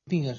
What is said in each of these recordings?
finger.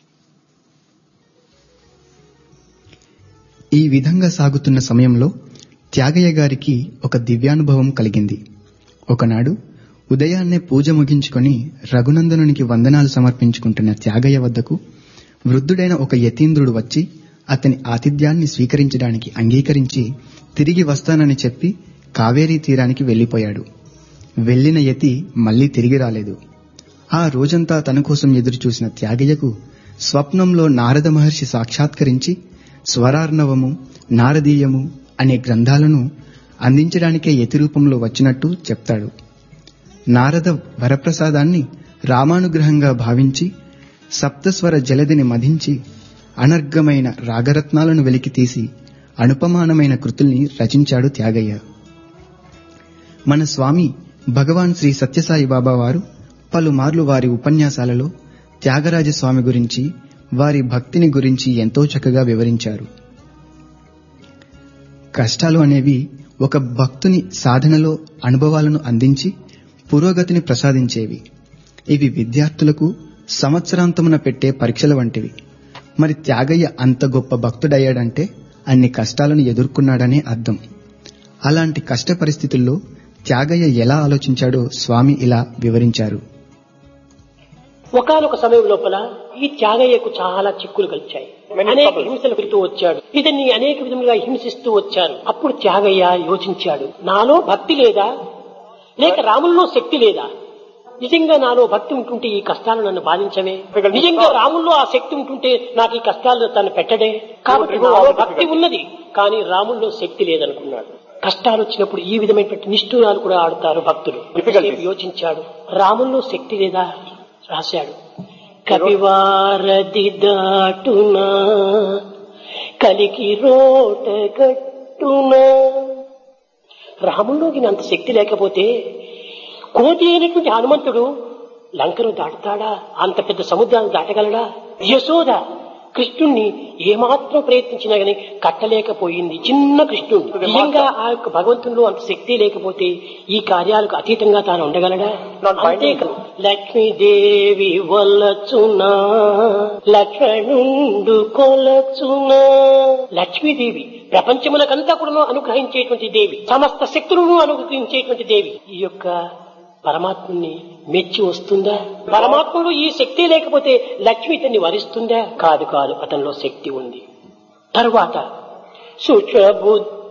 ఈ విధంగా సాగుతున్న సమయంలో త్యాగయ్య గారికి ఒక దివ్యానుభవం కలిగింది ఒకనాడు ఉదయాన్నే పూజ ముగించుకొని రఘునందనునికి వందనాలు సమర్పించుకుంటున్న త్యాగయ్య వద్దకు వృద్ధుడైన ఒక యతీంద్రుడు వచ్చి అతని ఆతిథ్యాన్ని స్వీకరించడానికి అంగీకరించి తిరిగి వస్తానని చెప్పి కావేరీ తీరానికి వెళ్లిపోయాడు వెళ్లిన యతి మళ్లీ తిరిగి రాలేదు ఆ రోజంతా తన కోసం ఎదురుచూసిన త్యాగయ్యకు స్వప్నంలో నారద మహర్షి సాక్షాత్కరించి స్వరార్ణవము నారదీయము అనే గ్రంథాలను అందించడానికే యతి రూపంలో వచ్చినట్టు చెప్తాడు నారద వరప్రసాదాన్ని రామానుగ్రహంగా భావించి సప్తస్వర జలదిని మధించి అనర్గమైన రాగరత్నాలను వెలికితీసి అనుపమానమైన కృతుల్ని రచించాడు త్యాగయ్య మన స్వామి భగవాన్ శ్రీ సత్యసాయి బాబా వారు పలుమార్లు వారి ఉపన్యాసాలలో త్యాగరాజ స్వామి గురించి వారి భక్తిని గురించి ఎంతో చక్కగా వివరించారు కష్టాలు అనేవి ఒక భక్తుని సాధనలో అనుభవాలను అందించి పురోగతిని ప్రసాదించేవి ఇవి విద్యార్థులకు సంవత్సరాంతమున పెట్టే పరీక్షల వంటివి మరి త్యాగయ్య అంత గొప్ప భక్తుడయ్యాడంటే అన్ని కష్టాలను ఎదుర్కొన్నాడనే అర్థం అలాంటి కష్ట పరిస్థితుల్లో త్యాగయ్య ఎలా ఆలోచించాడో స్వామి ఇలా వివరించారు ఒకనొక సమయం లోపల ఈ త్యాగయ్యకు చాలా చిక్కులు కలిచాయి Many అనేక troubles. హింసలు పెడుతూ వచ్చాడు ఇతన్ని అనేక విధములుగా హింసిస్తూ వచ్చారు అప్పుడు త్యాగయ్య యోచించాడు నాలో భక్తి లేదా లేక రాముల్లో శక్తి లేదా నిజంగా నాలో భక్తి ఉంటుంటే ఈ కష్టాలు నన్ను బాధించవే Because నిజంగా God- రాముల్లో ఆ శక్తి ఉంటుంటే నాకు ఈ కష్టాలు తను పెట్టడే కాబట్టి remove all నాలో the భక్తి difficulties. ఉన్నది కానీ రాముల్లో శక్తి లేదనుకున్నాడు కష్టాలు వచ్చినప్పుడు ఈ విధమైనటువంటి నిష్ఠూరాలు కూడా ఆడుతారు భక్తులు Difficulties. ఎంతసేపు యోచించాడు రాముల్లో శక్తి లేదా రాశాడు కవివారది దాటునా కలికి రోట కట్టునా రాముల్లోకి అంత శక్తి లేకపోతే కోటి అయినటువంటి హనుమంతుడు లంకను దాటుతాడా అంత పెద్ద సముద్రాన్ని దాటగలడా యశోద కృష్ణుణ్ణి ఏమాత్రం ప్రయత్నించినా గాని కట్టలేకపోయింది చిన్న కృష్ణుడు నిజంగా ఆ యొక్క భగవంతునిలో అంత శక్తి లేకపోతే ఈ కార్యాలకు అతీతంగా తాను ఉండగలడా Not binding. అంతేకాదు లక్ష్మీదేవి వల్లచునా లక్ష్మణుండు కొలచునా లక్ష్మీదేవి ప్రపంచమునకంతా కూడా అనుగ్రహించేటువంటి దేవి సమస్త శక్తులను అనుగ్రహించేటువంటి దేవి ఈ యొక్క పరమాత్ముని మెచ్చి వస్తుందా పరమాత్ముడు ఈ శక్తి లేకపోతే లక్ష్మి ఇతన్ని వరిస్తుందా కాదు కాదు అతనిలో శక్తి ఉంది తరువాత సుషబుద్ధి